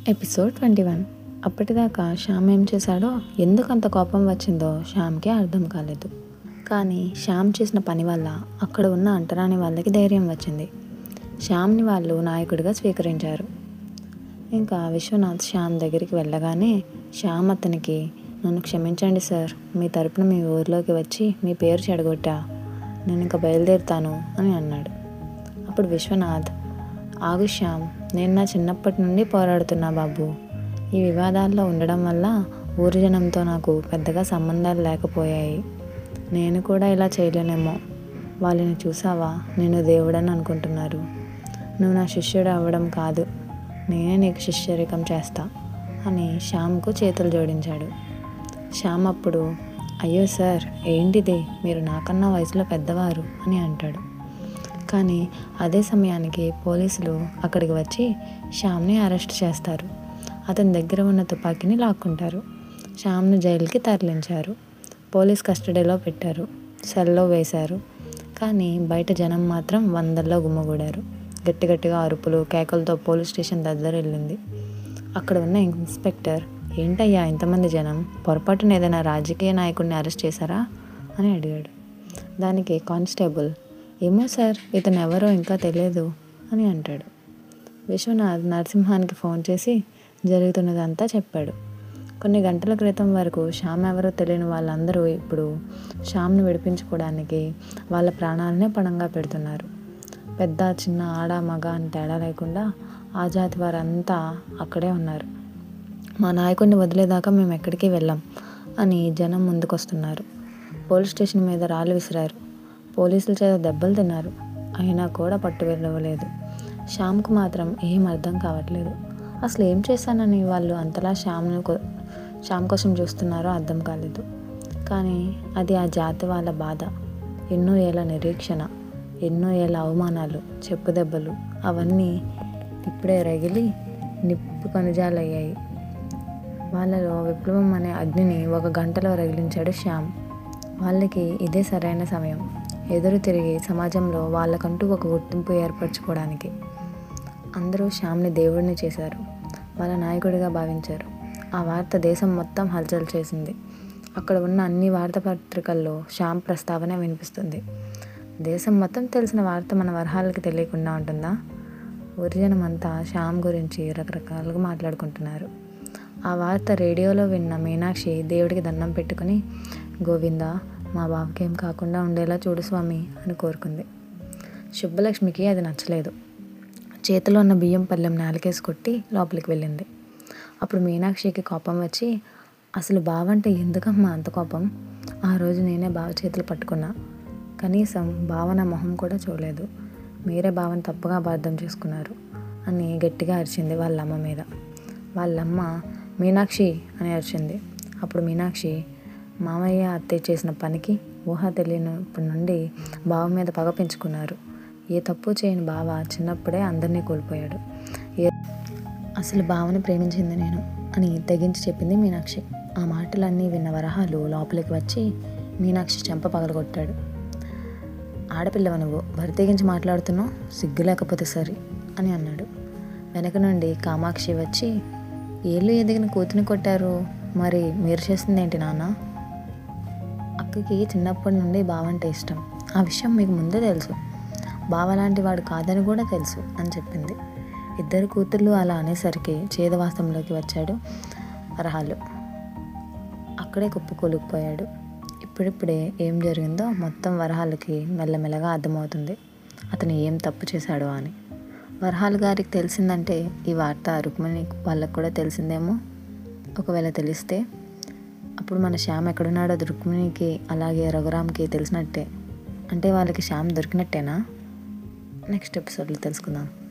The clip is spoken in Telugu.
ఎపిసోడ్ ట్వంటీ వన్ అప్పటిదాకా శ్యామ్ ఏం చేశాడో ఎందుకు అంత కోపం వచ్చిందో శ్యామ్కి అర్థం కాలేదు కానీ శ్యామ్ చేసిన పని వల్ల అక్కడ ఉన్న అంటరాని వాళ్ళకి ధైర్యం వచ్చింది శ్యామ్ని వాళ్ళు నాయకుడిగా స్వీకరించారు ఇంకా విశ్వనాథ్ శ్యామ్ దగ్గరికి వెళ్ళగానే శ్యామ్ అతనికి నన్ను క్షమించండి సార్ మీ తరపున మీ ఊర్లోకి వచ్చి మీ పేరు చెడగొట్టా నేను ఇంకా బయలుదేరుతాను అని అన్నాడు అప్పుడు విశ్వనాథ్ ఆగు శ్యామ్ నేను నా చిన్నప్పటి నుండి పోరాడుతున్నా బాబు ఈ వివాదాల్లో ఉండడం వల్ల ఊరి జనంతో నాకు పెద్దగా సంబంధాలు లేకపోయాయి నేను కూడా ఇలా చేయలేనేమో వాళ్ళని చూసావా నేను దేవుడని అనుకుంటున్నారు నువ్వు నా శిష్యుడు అవ్వడం కాదు నేనే నీకు శిష్యరికం చేస్తా అని శ్యామ్కు చేతులు జోడించాడు శ్యామ్ అప్పుడు అయ్యో సార్ ఏంటిది మీరు నాకన్నా వయసులో పెద్దవారు అని అంటాడు కానీ అదే సమయానికి పోలీసులు అక్కడికి వచ్చి శ్యామ్ని అరెస్ట్ చేస్తారు అతని దగ్గర ఉన్న తుపాకీని లాక్కుంటారు శ్యామ్ను జైలుకి తరలించారు పోలీస్ కస్టడీలో పెట్టారు సెల్లో వేశారు కానీ బయట జనం మాత్రం వందల్లో గుమ్మగూడారు గట్టి గట్టిగా అరుపులు కేకలతో పోలీస్ స్టేషన్ దగ్గర వెళ్ళింది అక్కడ ఉన్న ఇన్స్పెక్టర్ ఏంటయ్యా ఇంతమంది జనం పొరపాటున ఏదైనా రాజకీయ నాయకుడిని అరెస్ట్ చేశారా అని అడిగాడు దానికి కానిస్టేబుల్ ఏమో సార్ ఇతను ఎవరో ఇంకా తెలియదు అని అంటాడు విశ్వనాథ్ నరసింహానికి ఫోన్ చేసి జరుగుతున్నదంతా చెప్పాడు కొన్ని గంటల క్రితం వరకు శ్యామ్ ఎవరో తెలియని వాళ్ళందరూ ఇప్పుడు శ్యామ్ను విడిపించుకోవడానికి వాళ్ళ ప్రాణాలనే పణంగా పెడుతున్నారు పెద్ద చిన్న ఆడ మగ అని తేడా లేకుండా ఆ జాతి వారంతా అక్కడే ఉన్నారు మా నాయకుడిని వదిలేదాకా మేము ఎక్కడికి వెళ్ళాం అని జనం ముందుకొస్తున్నారు పోలీస్ స్టేషన్ మీద రాళ్ళు విసిరారు పోలీసుల చేత దెబ్బలు తిన్నారు అయినా కూడా పట్టు వెళ్ళవలేదు శ్యామ్కు మాత్రం ఏం అర్థం కావట్లేదు అసలు ఏం చేశానని వాళ్ళు అంతలా శ్యామ్ను కో- శ్యామ్ కోసం చూస్తున్నారో అర్థం కాలేదు కానీ అది ఆ జాతి వాళ్ళ బాధ ఎన్నో ఏళ్ళ నిరీక్షణ ఎన్నో ఏళ్ళ అవమానాలు చెప్పు దెబ్బలు అవన్నీ ఇప్పుడే రగిలి నిప్పు కనుజాలయ్యాయి వాళ్ళలో విప్లవం అనే అగ్నిని ఒక గంటలో రగిలించాడు శ్యామ్ వాళ్ళకి ఇదే సరైన సమయం ఎదురు తిరిగి సమాజంలో వాళ్ళకంటూ ఒక గుర్తింపు ఏర్పరచుకోవడానికి అందరూ శ్యామ్ని దేవుడిని చేశారు వాళ్ళ నాయకుడిగా భావించారు ఆ వార్త దేశం మొత్తం హల్చల్ చేసింది అక్కడ ఉన్న అన్ని వార్తాపత్రికల్లో శ్యామ్ ప్రస్తావన వినిపిస్తుంది దేశం మొత్తం తెలిసిన వార్త మన వరహాలకి తెలియకుండా ఉంటుందా ఊరిజనం అంతా శ్యామ్ గురించి రకరకాలుగా మాట్లాడుకుంటున్నారు ఆ వార్త రేడియోలో విన్న మీనాక్షి దేవుడికి దండం పెట్టుకుని గోవిందా మా బాబుకి ఏం కాకుండా ఉండేలా చూడు స్వామి అని కోరుకుంది శుభలక్ష్మికి అది నచ్చలేదు చేతిలో ఉన్న బియ్యం పళ్ళెం నేలకేసి కొట్టి లోపలికి వెళ్ళింది అప్పుడు మీనాక్షికి కోపం వచ్చి అసలు బావంటే ఎందుకమ్మా అంత కోపం ఆ రోజు నేనే బావ చేతులు పట్టుకున్నా కనీసం బావ నా మొహం కూడా చూడలేదు మీరే బావని తప్పుగా అపార్థం చేసుకున్నారు అని గట్టిగా అరిచింది వాళ్ళ అమ్మ మీద వాళ్ళమ్మ మీనాక్షి అని అరిచింది అప్పుడు మీనాక్షి మామయ్య అత్తయ్య చేసిన పనికి ఊహ తెలియనప్పటి నుండి బావ మీద పగ పెంచుకున్నారు ఏ తప్పు చేయని బావ చిన్నప్పుడే అందరినీ కోల్పోయాడు ఏ అసలు బావని ప్రేమించింది నేను అని తెగించి చెప్పింది మీనాక్షి ఆ మాటలన్నీ విన్న వరహాలు లోపలికి వచ్చి మీనాక్షి చెంప పగలగొట్టాడు ఆడపిల్లవ నువ్వు బరి తెగించి మాట్లాడుతున్నావు సిగ్గు లేకపోతే సరి అని అన్నాడు వెనక నుండి కామాక్షి వచ్చి ఏళ్ళు ఎదిగిన కూతుని కొట్టారు మరి మీరు చేసింది ఏంటి నాన్న అక్కకి చిన్నప్పటి నుండి బావంటే ఇష్టం ఆ విషయం మీకు ముందే తెలుసు బావ లాంటి వాడు కాదని కూడా తెలుసు అని చెప్పింది ఇద్దరు కూతుర్లు అలా అనేసరికి చేదవాసంలోకి వచ్చాడు వరహాలు అక్కడే కుప్పకూలుకుపోయాడు ఇప్పుడిప్పుడే ఏం జరిగిందో మొత్తం వరహాలకి మెల్లమెల్లగా అర్థమవుతుంది అతను ఏం తప్పు చేశాడో అని వరహాలు గారికి తెలిసిందంటే ఈ వార్త రుక్మిణి వాళ్ళకు కూడా తెలిసిందేమో ఒకవేళ తెలిస్తే అప్పుడు మన శ్యామ్ ఎక్కడున్నాడో అది రుక్మిణికి అలాగే రఘురామ్కి తెలిసినట్టే అంటే వాళ్ళకి శ్యామ్ దొరికినట్టేనా నెక్స్ట్ ఎపిసోడ్లో తెలుసుకుందాం